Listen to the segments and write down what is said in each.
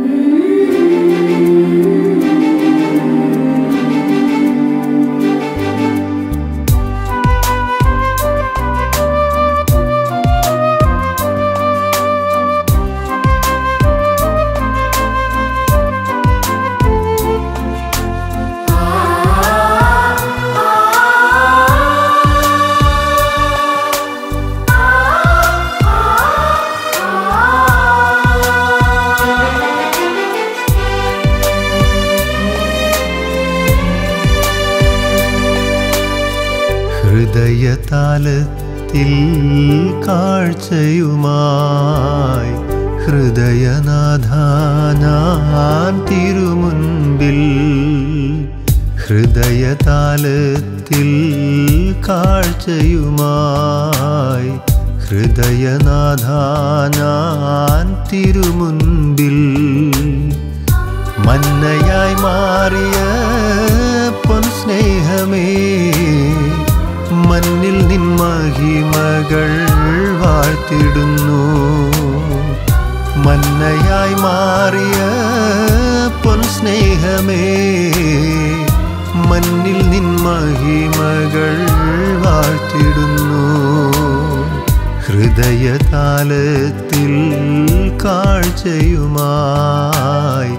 ഹൃദയതാലത്തിൽ കാഴ്ചയുമായി ഹൃദയനാഥാനാൻ തിരുമുൻപിൽ ഹൃദയതാലത്തിൽ കാഴ്ചയുമായി ഹൃദയനാഥാനാൻ തിരുമുൻപിൽ മന്നയായി മാറിയ പൊൻ സ്നേഹമേ മണ്ണിൽ നിൻ മഹിമകൾ വാഴ്ത്തിടുന്നു മന്നയായി മാറിയ പൊൻ സ്നേഹമേ മണ്ണിൽ നിൻ മഹിമകൾ വാഴ്ത്തിടുന്നു ഹൃദയതാലത്തിൽ കാഴ്ചയുമായി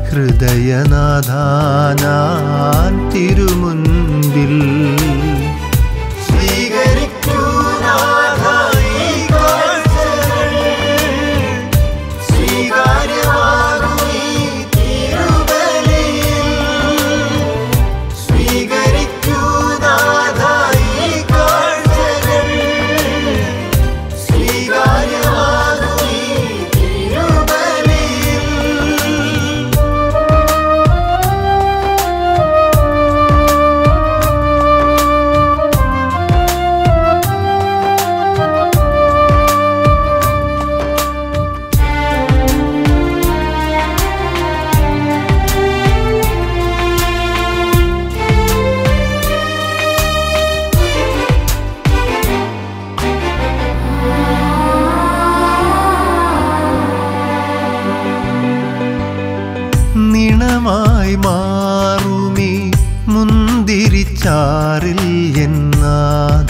ഹൃദയനാഥാനാൻ തിരുമുൻപിൽ സ്വീകരിക്കൂ നാഥാ ഈ കാഴ്ചകൾ. സ്വീകാര്യമാകും ഈ തിരുബലിയിൽ. സ്വീകരിക്കൂ നാഥാ ഈ കാഴ്ചകൾ. സ്വീകാര്യമാകും ഈ തിരുബലിയിൽ. നിണമായി മാറുമി മുന്തിരിച്ചാറിൽ എന്നാഥ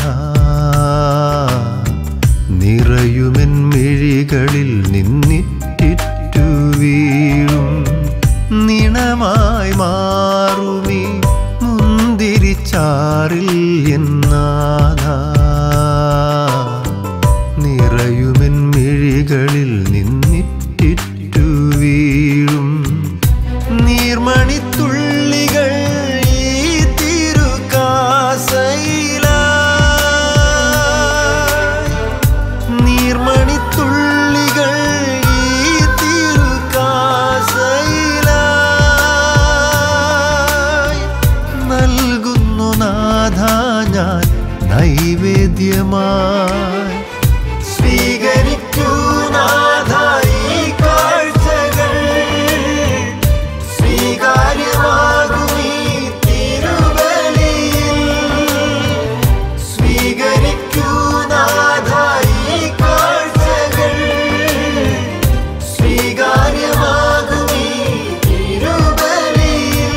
നിറയുമെൻ മിഴികളിൽ നിന്നിട്ടിറ്റു വീഴും നിണമായി മാറുമി മുന്തിരിച്ചാറിൽ എന്നാഥ നിറയുമെൻ മിഴികളിൽ നിന്നിട്ടിറ്റു വീഴും നീർമണിത്തുള്ളികൾ ഈ തിരുക്കാസയിലായി. നീർമണിത്തുള്ളികൾ ഈ തിരുക്കാസയിലായി. നൽകുന്നു നാഥ ഞാൻ നൈവേദ്യമായി സ്വീകരിക്കൂ നാഥ ഈ കാഴ്ചകൾ സ്വീകാര്യമാകും ഈ തിരുബലിയിൽ സ്വീകരിക്കൂ നാഥ ഈ കാഴ്ചകൾ സ്വീകാര്യമാകും ഈ തിരുബലിയിൽ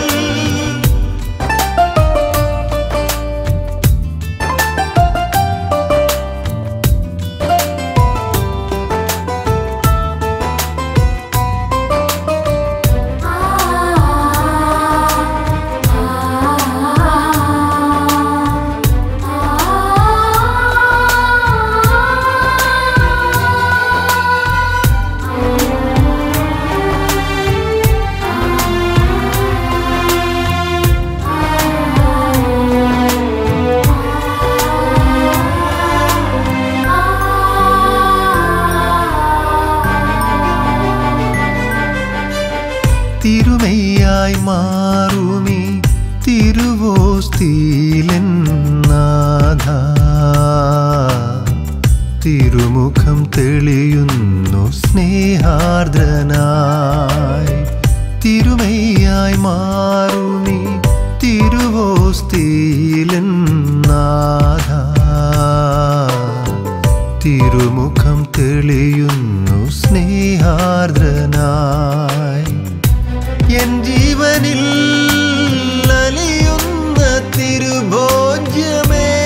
തിരുമയ്യായി മാറുമി തിരുവോസ്തീലെന്നാഥ തിരുമുഖം തെളിയുന്നു സ്നേഹാർദ്രനായി തിരുമയ്യായി മാറുമി തിരുവോസ്തീലെന്നാഥ തിരുമുഖം തെളിയുന്നു സ്നേഹ സ്നേഹാർദ്രനായി എൻ ജീവനിൽ അലിയുന്ന തിരുഭോജ്യമേ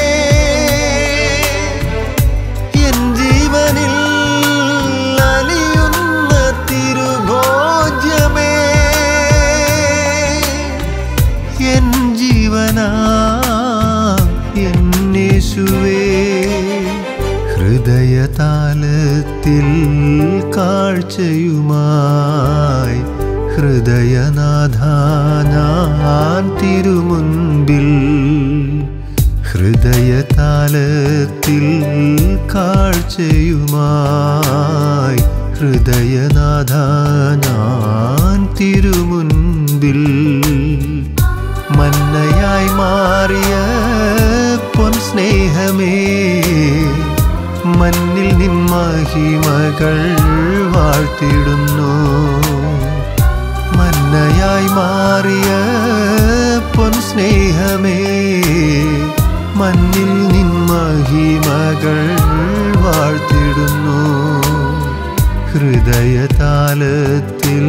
എൻ ജീവനിൽ അലിയുന്ന തിരുഭോജ്യമേ എൻ ജീവനാ എന്നേശുവേ ഹൃദയതാലത്തിൽ കാഴ്ചയുമായി ഹൃദയനാഥ ഞാൻ തിരുമുൻപിൽ ഹൃദയതാലത്തിൽ കാഴ്ചയുമായി ഹൃദയനാഥ ഞാൻ തിരുമുൻപിൽ മന്നയായി മാറിയ പൊൻ സ്നേഹമേ മണ്ണിൽ നിൻ മഹിമകൾ വാഴ്ത്തിടുന്നു മന്നയായി മാറിയ പൊൻ സ്നേഹമേ മണ്ണിൽ നിൻ മഹിമകൾ വാഴ്ത്തിടുന്നു ഹൃദയതാലത്തിൽ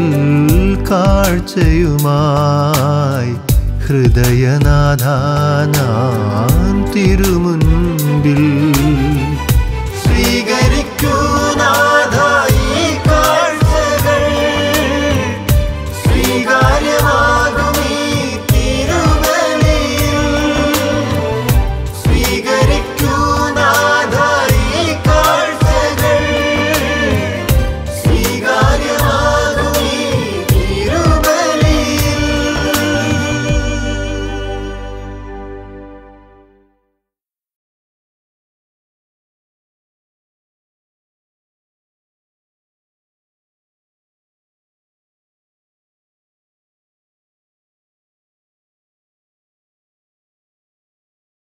കാഴ്ചയുമായി ഹൃദയനാഥ ഞാൻ തിരുമുൻപിൽ